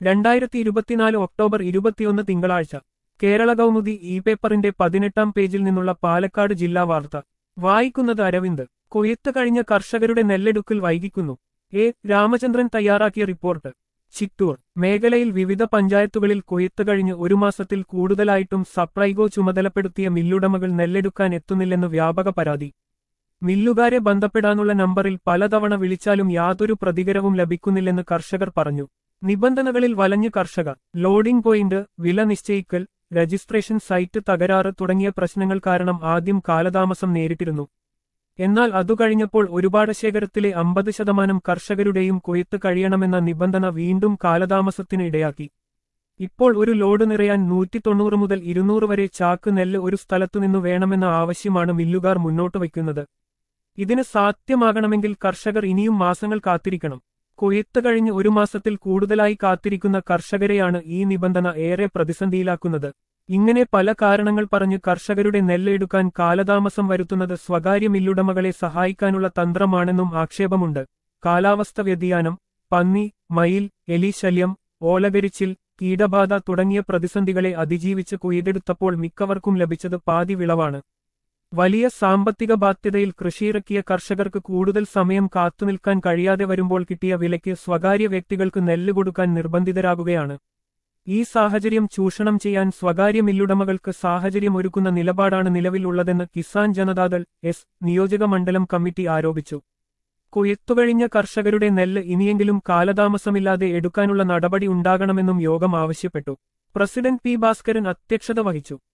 രണ്ടായിരത്തി ഇരുപത്തിനാല് ഒക്ടോബർ ഇരുപത്തിയൊന്ന് തിങ്കളാഴ്ച കേരള കൗമുദി ഇ പേപ്പറിന്റെ പതിനെട്ടാം പേജിൽ നിന്നുള്ള പാലക്കാട് ജില്ലാ വാർത്ത വായിക്കുന്നത് അരവിന്ദ് കൊയ്ത്ത് കഴിഞ്ഞ കർഷകരുടെ നെല്ലെടുക്കൽ വൈകിക്കുന്നു എ രാമചന്ദ്രൻ തയ്യാറാക്കിയ റിപ്പോർട്ട് ചിറ്റൂർ മേഖലയിൽ വിവിധ പഞ്ചായത്തുകളിൽ കൊയ്ത്ത് കഴിഞ്ഞ് ഒരു മാസത്തിൽ കൂടുതലായിട്ടും സപ്ലൈകോ ചുമതലപ്പെടുത്തിയ മില്ലുടമകൾ നെല്ലെടുക്കാൻ എത്തുന്നില്ലെന്ന് വ്യാപക പരാതി മില്ലുകാരെ ബന്ധപ്പെടാനുള്ള നമ്പറിൽ പലതവണ വിളിച്ചാലും യാതൊരു പ്രതികരവും ലഭിക്കുന്നില്ലെന്ന് കർഷകർ പറഞ്ഞു നിബന്ധനകളിൽ വലഞ്ഞ് കർഷകർ ലോഡിംഗ് പോയിന്റ് വില നിശ്ചയിക്കൽ രജിസ്ട്രേഷൻ സൈറ്റ് തകരാറ് തുടങ്ങിയ പ്രശ്നങ്ങൾ കാരണം ആദ്യം കാലതാമസം നേരിട്ടിരുന്നു എന്നാൽ അതുകഴിഞ്ഞപ്പോൾ ഒരുപാട് ശേഖരത്തിലെ അമ്പത് ശതമാനം കർഷകരുടെയും കൊയ്ത്ത് കഴിയണമെന്ന നിബന്ധന വീണ്ടും കാലതാമസത്തിന് ഇടയാക്കി ഇപ്പോൾ ഒരു ലോഡ് നിറയാൻ നൂറ്റി തൊണ്ണൂറ് മുതൽ ഇരുന്നൂറ് വരെ ചാക്ക് നെല്ല് ഒരു സ്ഥലത്തുനിന്നു വേണമെന്ന ആവശ്യമാണ് മില്ലുകാർ മുന്നോട്ട് വയ്ക്കുന്നത് ഇതിന് സാധ്യമാകണമെങ്കിൽ കർഷകർ ഇനിയും മാസങ്ങൾ കാത്തിരിക്കണം കൊയ്ത്ത് കഴിഞ്ഞ് ഒരു മാസത്തിൽ കൂടുതലായി കാത്തിരിക്കുന്ന കർഷകരെയാണ് ഈ നിബന്ധന ഏറെ പ്രതിസന്ധിയിലാക്കുന്നത് ഇങ്ങനെ പല കാരണങ്ങൾ പറഞ്ഞ് കർഷകരുടെ നെല്ല് എടുക്കാൻ കാലതാമസം വരുത്തുന്നത് സ്വകാര്യ മില്ലുടമകളെ സഹായിക്കാനുള്ള തന്ത്രമാണെന്നും ആക്ഷേപമുണ്ട് കാലാവസ്ഥ വ്യതിയാനം പന്നി മയിൽ എലിശല്യം ഓലകരിച്ചിൽ കീടബാധ തുടങ്ങിയ പ്രതിസന്ധികളെ അതിജീവിച്ച് കൊയ്തെടുത്തപ്പോൾ മിക്കവർക്കും ലഭിച്ചത് പാതി വിളവാണ് വലിയ സാമ്പത്തിക ബാധ്യതയിൽ കൃഷിയിറക്കിയ കർഷകർക്ക് കൂടുതൽ സമയം കാത്തുനിൽക്കാൻ കഴിയാതെ വരുമ്പോൾ കിട്ടിയ വിലയ്ക്ക് സ്വകാര്യ വ്യക്തികൾക്ക് നെല്ല് കൊടുക്കാൻ നിർബന്ധിതരാകുകയാണ് ഈ സാഹചര്യം ചൂഷണം ചെയ്യാൻ സ്വകാര്യ മില്ലുടമകൾക്ക് സാഹചര്യമൊരുക്കുന്ന നിലപാടാണ് നിലവിൽ ഉള്ളതെന്ന് കിസാൻ ജനതാദൾ എസ് നിയോജക മണ്ഡലം കമ്മിറ്റി ആരോപിച്ചു കൊയ്ത്തുകഴിഞ്ഞ കർഷകരുടെ നെല്ല് ഇനിയെങ്കിലും കാലതാമസമില്ലാതെ എടുക്കാനുള്ള നടപടി ഉണ്ടാകണമെന്നും യോഗം ആവശ്യപ്പെട്ടു പ്രസിഡന്റ് പി ഭാസ്കരൻ അധ്യക്ഷത വഹിച്ചു